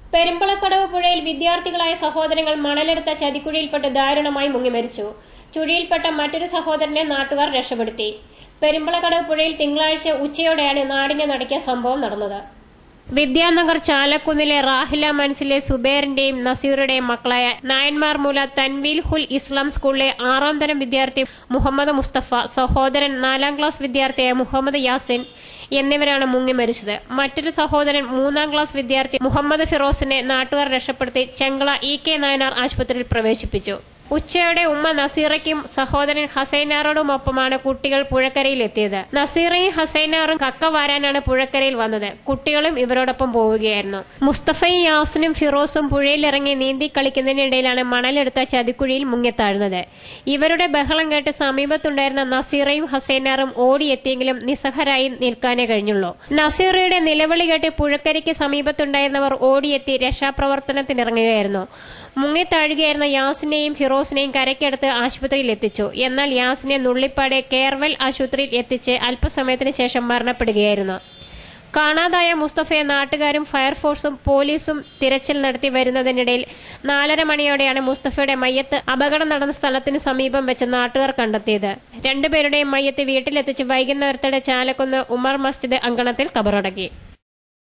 പെരുമ്പളക്കടവ് പുഴയിൽ വിദ്യാർത്ഥികളായ സഹോദരങ്ങൾ മണലെടുത്ത ചതിക്കുഴിയിൽപ്പെട്ട് ദാരുണമായി മുങ്ങി മരിച്ചു ചുഴിയിൽപ്പെട്ട മറ്റൊരു സഹോദരനെ നാട്ടുകാർ രക്ഷപ്പെടുത്തി പെരുമ്പളക്കടവ് പുഴയിൽ തിങ്കളാഴ്ച ഉച്ചയോടെയാണ് നാടിനെ നടക്കിയ സംഭവം നടന്നത് വിദ്യാനഗർ ചാലക്കുന്നിലെ റാഹില മനസ്സിലെ സുബേറിന്റെയും നസീറുടെയും മക്കളായ നായന്മാർ മൂല തൻവീൽ ഹുൽ ഇസ്ലാം സ്കൂളിലെ ആറാം തരം വിദ്യാർത്ഥി മുഹമ്മദ് മുസ്തഫ സഹോദരൻ നാലാം ക്ലാസ് വിദ്യാർത്ഥിയായ മുഹമ്മദ് യാസിൻ എന്നിവരാണ് മുങ്ങി മരിച്ചത് മറ്റൊരു സഹോദരൻ മൂന്നാം ക്ലാസ് വിദ്യാർത്ഥി മുഹമ്മദ് ഫിറോസിനെ നാട്ടുകാർ രക്ഷപ്പെടുത്തി ചെങ്കള ഇ കെ നായനാർ ആശുപത്രിയിൽ പ്രവേശിപ്പിച്ചു ഉച്ചയോടെ ഉമ്മ നസീറയ്ക്കും സഹോദരൻ ഹസൈനാറോടുമൊപ്പമാണ് കുട്ടികൾ പുഴക്കരയിൽ എത്തിയത് നസീറയും ഹസൈനാറും കക്ക വാരാനാണ് പുഴക്കരയിൽ വന്നത് കുട്ടികളും ഇവരോടൊപ്പം പോവുകയായിരുന്നു മുസ്തഫയും യാസിനും ഫിറോസും പുഴയിലിറങ്ങി നീന്തി കളിക്കുന്നതിനിടയിലാണ് മണലെടുത്ത ചതിക്കുഴിയിൽ മുങ്ങിത്താഴുന്നത് ഇവരുടെ ബഹളം കേട്ട് സമീപത്തുണ്ടായിരുന്ന നസീറയും ഹസൈനാറും ഓടിയെത്തിയെങ്കിലും നിസ്സഹരായി നിൽക്കാനേ കഴിഞ്ഞുള്ളൂ നസീറയുടെ നിലവിളി കേട്ട് പുഴക്കരയ്ക്ക് സമീപത്തുണ്ടായിരുന്നവർ ഓടിയെത്തി രക്ഷാപ്രവർത്തനത്തിനിറങ്ങുകയായിരുന്നു മുങ്ങിത്താഴുകയായിരുന്ന യാസിനെയും ഫിറോസിനെയും കരയ്ക്കടുത്ത് ആശുപത്രിയിൽ എത്തിച്ചു എന്നാൽ യാസിനെ നുള്ളിപ്പാടെ കേർവൽ ആശുപത്രിയിൽ എത്തിച്ച് അല്പസമയത്തിന് ശേഷം മരണപ്പെടുകയായിരുന്നു കാണാതായ മുസ്തഫയെ നാട്ടുകാരും ഫയർഫോഴ്സും പോലീസും തിരച്ചിൽ നടത്തി വരുന്നതിനിടയിൽ നാലര മണിയോടെയാണ് മുസ്തഫയുടെ മയ്യത്ത് അപകടം നടന്ന സ്ഥലത്തിന് സമീപം വെച്ച് നാട്ടുകാർ കണ്ടെത്തിയത് രണ്ടുപേരുടെയും മയ്യത്ത് വീട്ടിലെത്തിച്ച് വൈകുന്നേരത്തോടെ ചാലക്കുന്ന് ഉമർ മസ്ജിദ് അങ്കണത്തിൽ കബറടക്കി